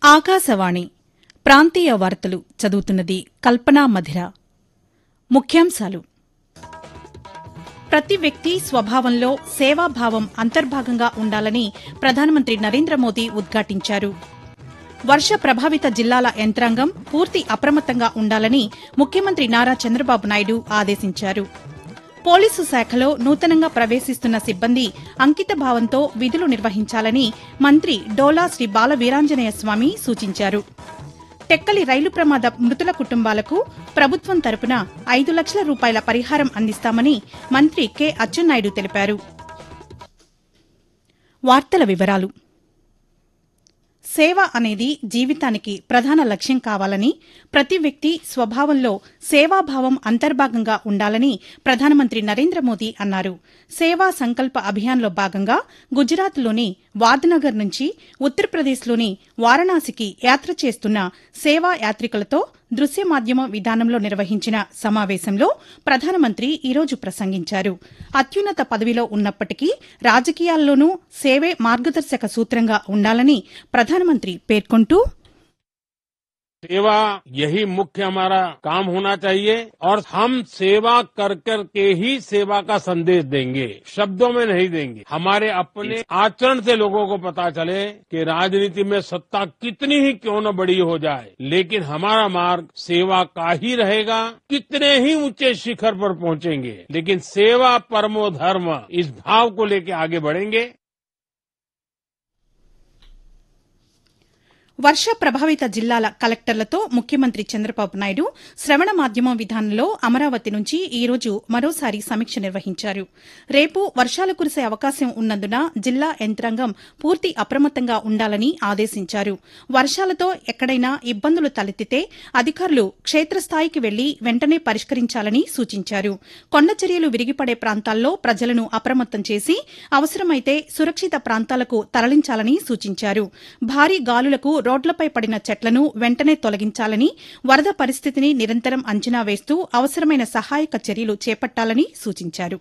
ఆకాశవాణి ప్రాంతీయ వార్తలు చదువుతున్నది కల్పనా మధిర ముఖ్యాంశాలు ప్రతి వ్యక్తి స్వభావంలో సేవాభావం అంతర్భాగంగా ఉండాలని ప్రధానమంత్రి నరేంద్ర మోదీ ఉద్ఘాటించారు వర్ష ప్రభావిత జిల్లాల యంత్రాంగం పూర్తి అప్రమత్తంగా ఉండాలని ముఖ్యమంత్రి నారా చంద్రబాబు నాయుడు ఆదేశించారు పోలీసు శాఖలో నూతనంగా ప్రవేశిస్తున్న సిబ్బంది అంకితభావంతో విధులు నిర్వహించాలని మంత్రి డోలా శ్రీ బాల వీరాంజనేయ స్వామి సూచించారు టెక్కలి రైలు ప్రమాద మృతుల కుటుంబాలకు ప్రభుత్వం తరపున ఐదు లక్షల రూపాయల పరిహారం అందిస్తామని మంత్రి కె అచ్చెన్నాయుడు తెలిపారు వార్తల వివరాలు సేవ అనేది జీవితానికి ప్రధాన లక్ష్యం కావాలని ప్రతి వ్యక్తి స్వభావంలో సేవాభావం అంతర్భాగంగా ఉండాలని ప్రధానమంత్రి నరేంద్ర మోదీ అన్నారు సేవా సంకల్ప అభియాన్లో భాగంగా గుజరాత్లోని వాద్నగర్ నుంచి ఉత్తరప్రదేశ్లోని వారణాసికి యాత్ర చేస్తున్న సేవా యాత్రికులతో దృశ్య మాధ్యమ విధానంలో నిర్వహించిన సమావేశంలో ప్రధానమంత్రి ఈరోజు ప్రసంగించారు అత్యున్నత పదవిలో ఉన్నప్పటికీ రాజకీయాల్లోనూ సేవే మార్గదర్శక సూత్రంగా ఉండాలని ప్రధానమంత్రి పేర్కొంటూ सेवा यही मुख्य हमारा काम होना चाहिए और हम सेवा कर कर के ही सेवा का संदेश देंगे शब्दों में नहीं देंगे हमारे अपने आचरण से लोगों को पता चले कि राजनीति में सत्ता कितनी ही क्यों न बड़ी हो जाए लेकिन हमारा मार्ग सेवा का ही रहेगा कितने ही ऊंचे शिखर पर पहुंचेंगे लेकिन सेवा परमो धर्म इस भाव को लेकर आगे बढ़ेंगे వర్ష ప్రభావిత జిల్లాల కలెక్టర్లతో ముఖ్యమంత్రి చంద్రబాబు నాయుడు శ్రవణ మాధ్యమం విధానంలో అమరావతి నుంచి ఈ రోజు మరోసారి సమీక్ష నిర్వహించారు రేపు వర్షాలు కురిసే అవకాశం ఉన్నందున జిల్లా యంత్రాంగం పూర్తి అప్రమత్తంగా ఉండాలని ఆదేశించారు వర్షాలతో ఎక్కడైనా ఇబ్బందులు తలెత్తితే అధికారులు క్షేత్రస్థాయికి వెళ్లి వెంటనే పరిష్కరించాలని సూచించారు కొండ చర్యలు విరిగిపడే ప్రాంతాల్లో ప్రజలను అప్రమత్తం చేసి అవసరమైతే సురక్షిత ప్రాంతాలకు తరలించాలని సూచించారు భారీ గాలులకు రోడ్లపై పడిన చెట్లను వెంటనే తొలగించాలని వరద పరిస్థితిని నిరంతరం అంచనా వేస్తూ అవసరమైన సహాయక చర్యలు చేపట్టాలని సూచించారు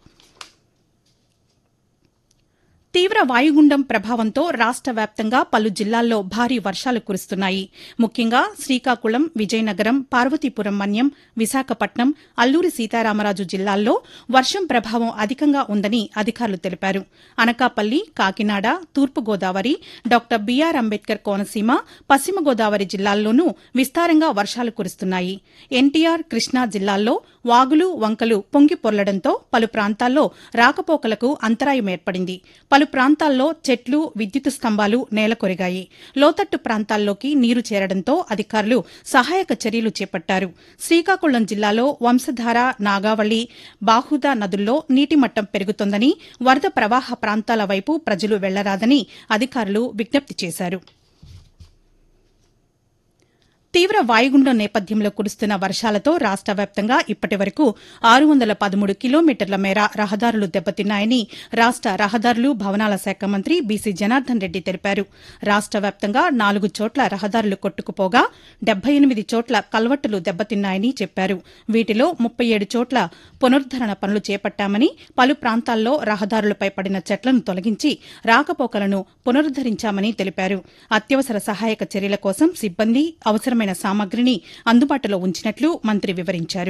తీవ్ర వాయుగుండం ప్రభావంతో రాష్ట వ్యాప్తంగా పలు జిల్లాల్లో భారీ వర్షాలు కురుస్తున్నాయి ముఖ్యంగా శ్రీకాకుళం విజయనగరం పార్వతీపురం మన్యం విశాఖపట్నం అల్లూరి సీతారామరాజు జిల్లాల్లో వర్షం ప్రభావం అధికంగా ఉందని అధికారులు తెలిపారు అనకాపల్లి కాకినాడ తూర్పుగోదావరి డాక్టర్ బీఆర్ అంబేద్కర్ కోనసీమ పశ్చిమ గోదావరి జిల్లాల్లోనూ విస్తారంగా వర్షాలు కురుస్తున్నాయి ఎన్టీఆర్ కృష్ణా జిల్లాల్లో వాగులు వంకలు పొంగి పొర్లడంతో పలు ప్రాంతాల్లో రాకపోకలకు అంతరాయం ఏర్పడింది పలు ప్రాంతాల్లో చెట్లు విద్యుత్ స్తంభాలు నేలకొరిగాయి లోతట్టు ప్రాంతాల్లోకి నీరు చేరడంతో అధికారులు సహాయక చర్యలు చేపట్టారు శ్రీకాకుళం జిల్లాలో వంశధార నాగావళి బాహుదా నదుల్లో నీటి మట్టం పెరుగుతోందని వరద ప్రవాహ ప్రాంతాల వైపు ప్రజలు వెళ్లరాదని అధికారులు విజ్ఞప్తి చేశారు తీవ్ర వాయుగుండం నేపథ్యంలో కురుస్తున్న వర్షాలతో రాష్ట వ్యాప్తంగా ఇప్పటి వరకు ఆరు వందల పదమూడు కిలోమీటర్ల మేర రహదారులు దెబ్బతిన్నాయని రాష్ట రహదారులు భవనాల శాఖ మంత్రి బీసీ జనార్దన్ రెడ్డి తెలిపారు రాష్ట వ్యాప్తంగా నాలుగు చోట్ల రహదారులు కొట్టుకుపోగా డెబ్బై ఎనిమిది చోట్ల కల్వట్టులు దెబ్బతిన్నాయని చెప్పారు వీటిలో ముప్పై ఏడు చోట్ల పునరుద్దరణ పనులు చేపట్టామని పలు ప్రాంతాల్లో రహదారులపై పడిన చెట్లను తొలగించి రాకపోకలను పునరుద్దరించామని తెలిపారు అత్యవసర సహాయక చర్యల కోసం సిబ్బంది అవసరమైన సామగ్రిని అందుబాటులో ఉంచినట్లు మంత్రి వివరించారు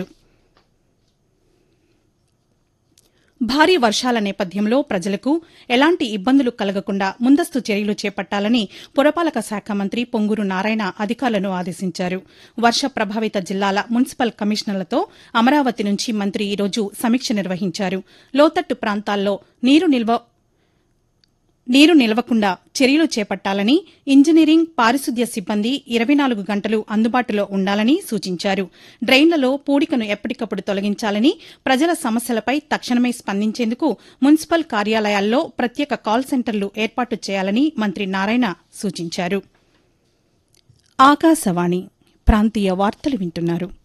భారీ వర్షాల నేపథ్యంలో ప్రజలకు ఎలాంటి ఇబ్బందులు కలగకుండా ముందస్తు చర్యలు చేపట్టాలని పురపాలక శాఖ మంత్రి పొంగూరు నారాయణ అధికారులను ఆదేశించారు వర్ష ప్రభావిత జిల్లాల మున్సిపల్ కమిషనర్లతో అమరావతి నుంచి మంత్రి ఈరోజు సమీక్ష నిర్వహించారు లోతట్టు ప్రాంతాల్లో నీరు నిల్వ నీరు నిలవకుండా చర్యలు చేపట్టాలని ఇంజనీరింగ్ పారిశుద్ధ్య సిబ్బంది ఇరవై నాలుగు గంటలు అందుబాటులో ఉండాలని సూచించారు డ్రైన్లలో పూడికను ఎప్పటికప్పుడు తొలగించాలని ప్రజల సమస్యలపై తక్షణమే స్పందించేందుకు మున్సిపల్ కార్యాలయాల్లో ప్రత్యేక కాల్ సెంటర్లు ఏర్పాటు చేయాలని మంత్రి నారాయణ సూచించారు ఆకాశవాణి ప్రాంతీయ వార్తలు వింటున్నారు